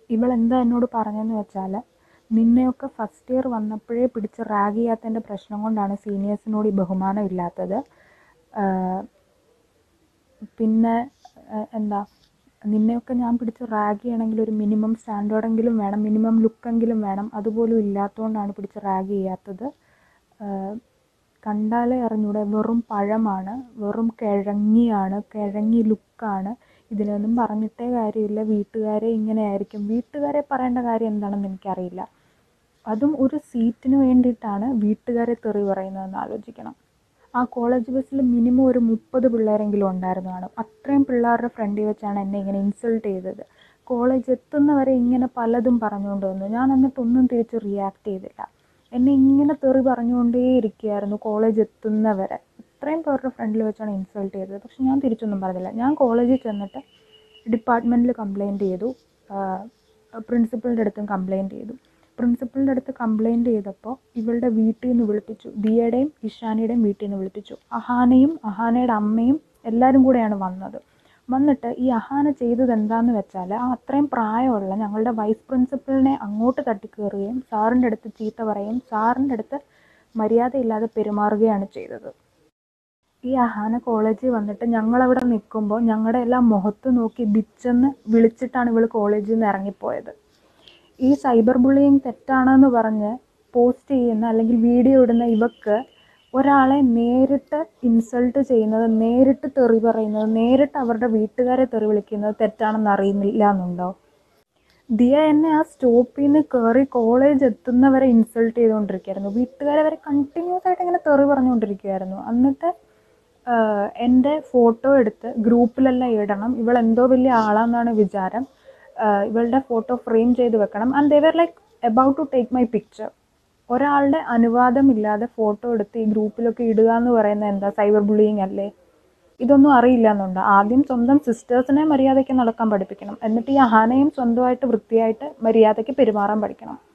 ഇവളെന്താ എന്നോട് പറഞ്ഞതെന്ന് വെച്ചാൽ നിന്നെയൊക്കെ ഫസ്റ്റ് ഇയർ വന്നപ്പോഴേ പിടിച്ച് റാഗ് ചെയ്യാത്തതിൻ്റെ പ്രശ്നം കൊണ്ടാണ് സീനിയേഴ്സിനോട് ഈ ബഹുമാനം ഇല്ലാത്തത് ആഹ് പിന്നെ ആഹ് എന്താ നിന്നെയൊക്കെ ഞാൻ പിടിച്ച് റാഗ് ചെയ്യണമെങ്കിൽ ഒരു മിനിമം സ്റ്റാൻഡേർഡെങ്കിലും വേണം മിനിമം ലുക്കെങ്കിലും വേണം അതുപോലും ഇല്ലാത്തതുകൊണ്ടാണ് പിടിച്ച് റാഗ് ചെയ്യാത്തത് ആഹ് കണ്ടാലേ അറിഞ്ഞൂടെ വെറും പഴമാണ് വെറും കിഴങ്ങിയാണ് കിഴങ്ങി ലുക്കാണ് ഇതിനൊന്നും പറഞ്ഞിട്ടേ കാര്യമില്ല വീട്ടുകാരെ ഇങ്ങനെയായിരിക്കും വീട്ടുകാരെ പറയേണ്ട കാര്യം എന്താണെന്ന് എനിക്കറിയില്ല അതും ഒരു സീറ്റിന് വേണ്ടിയിട്ടാണ് വീട്ടുകാരെ തെറി പറയുന്നതെന്ന് ആലോചിക്കണം ആ കോളേജ് ബസ്സിൽ മിനിമം ഒരു മുപ്പത് പിള്ളേരെങ്കിലും ഉണ്ടായിരുന്നു കാണും അത്രയും പിള്ളേരുടെ ഫ്രണ്ടിൽ വെച്ചാണ് എന്നെ ഇങ്ങനെ ഇൻസൾട്ട് ചെയ്തത് കോളേജ് എത്തുന്നവരെ ഇങ്ങനെ പലതും പറഞ്ഞുകൊണ്ട് വന്നു ഞാൻ എന്നിട്ടൊന്നും തിരിച്ച് റിയാക്ട് ചെയ്തില്ല എന്നെ ഇങ്ങനെ തെറി പറഞ്ഞുകൊണ്ടേ ഇരിക്കുകയായിരുന്നു കോളേജ് എത്തുന്നവരെ ഇത്രയും പേരുടെ ഫ്രണ്ടിൽ വെച്ചാണ് ഇൻസൾട്ട് ചെയ്തത് പക്ഷെ ഞാൻ തിരിച്ചൊന്നും പറഞ്ഞില്ല ഞാൻ കോളേജിൽ ചെന്നിട്ട് ഡിപ്പാർട്ട്മെൻറ്റിൽ കംപ്ലയിൻറ്റ് ചെയ്തു പ്രിൻസിപ്പളിൻ്റെ അടുത്തും കംപ്ലയിൻറ്റ് ചെയ്തു പ്രിൻസിപ്പളിൻ്റെ അടുത്ത് കംപ്ലയിൻറ്റ് ചെയ്തപ്പോൾ ഇവളുടെ വീട്ടിൽ നിന്ന് വിളിപ്പിച്ചു ദിയയുടെയും ഇഷാനിയുടെയും വീട്ടിൽ നിന്ന് വിളിപ്പിച്ചു അഹാനയും അഹാനയുടെ അമ്മയും എല്ലാവരും കൂടെയാണ് വന്നത് വന്നിട്ട് ഈ അഹാന ചെയ്തത് എന്താന്ന് വെച്ചാൽ ആ അത്രയും പ്രായമുള്ള ഞങ്ങളുടെ വൈസ് പ്രിൻസിപ്പളിനെ അങ്ങോട്ട് തട്ടിക്കയറുകയും സാറിൻ്റെ അടുത്ത് ചീത്ത പറയുകയും സാറിൻ്റെ അടുത്ത് മര്യാദയില്ലാതെ പെരുമാറുകയാണ് ചെയ്തത് ഈ അഹാന കോളേജിൽ വന്നിട്ട് ഞങ്ങളവിടെ നിൽക്കുമ്പോൾ ഞങ്ങളുടെ എല്ലാം മുഖത്ത് നോക്കി ബിച്ചെന്ന് വിളിച്ചിട്ടാണ് ഇവൾ കോളേജിൽ നിന്ന് ഇറങ്ങിപ്പോയത് ഈ സൈബർ ബുള്ളിയിങ് തെറ്റാണെന്ന് പറഞ്ഞ് പോസ്റ്റ് ചെയ്യുന്ന അല്ലെങ്കിൽ വീഡിയോ ഇടുന്ന ഇവക്ക് ഒരാളെ നേരിട്ട് ഇൻസൾട്ട് ചെയ്യുന്നത് നേരിട്ട് തെറി പറയുന്നത് നേരിട്ട് അവരുടെ വീട്ടുകാരെ തെറി വിളിക്കുന്നത് തെറ്റാണെന്ന് അറിയുന്നില്ല എന്നുണ്ടോ ദിയ എന്നെ ആ സ്റ്റോപ്പിൽ നിന്ന് കയറി കോളേജ് എത്തുന്നവരെ ഇൻസൾട്ട് ചെയ്തുകൊണ്ടിരിക്കുകയായിരുന്നു വീട്ടുകാരെ വരെ കണ്ടിന്യൂസ് ആയിട്ട് ഇങ്ങനെ തെറി പറഞ്ഞുകൊണ്ടിരിക്കുകയായിരുന്നു എന്നിട്ട് ആഹ് എൻ്റെ ഫോട്ടോ എടുത്ത് ഗ്രൂപ്പിലെല്ലാം ഇടണം ഇവൾ എന്തോ വലിയ ആളാന്നാണ് വിചാരം ആഹ് ഇവളുടെ ഫോട്ടോ ഫ്രെയിം ചെയ്ത് വെക്കണം and they were like about to take my picture ഒരാളുടെ അനുവാദമില്ലാതെ ഫോട്ടോ എടുത്ത് ഈ ഗ്രൂപ്പിലൊക്കെ ഇടുക എന്ന് പറയുന്നത് എന്താ സൈബർ ബുള്ളിയിങ് അല്ലേ ഇതൊന്നും അറിയില്ല എന്നുണ്ട് ആദ്യം സ്വന്തം സിസ്റ്റേഴ്സിനെ മര്യാദയ്ക്ക് നടക്കാൻ പഠിപ്പിക്കണം എന്നിട്ട് ഈ അഹാനയും സ്വന്തമായിട്ട് വൃത്തിയായിട്ട് മര്യാദയ്ക്ക് പെരുമാറാൻ പഠിക്കണം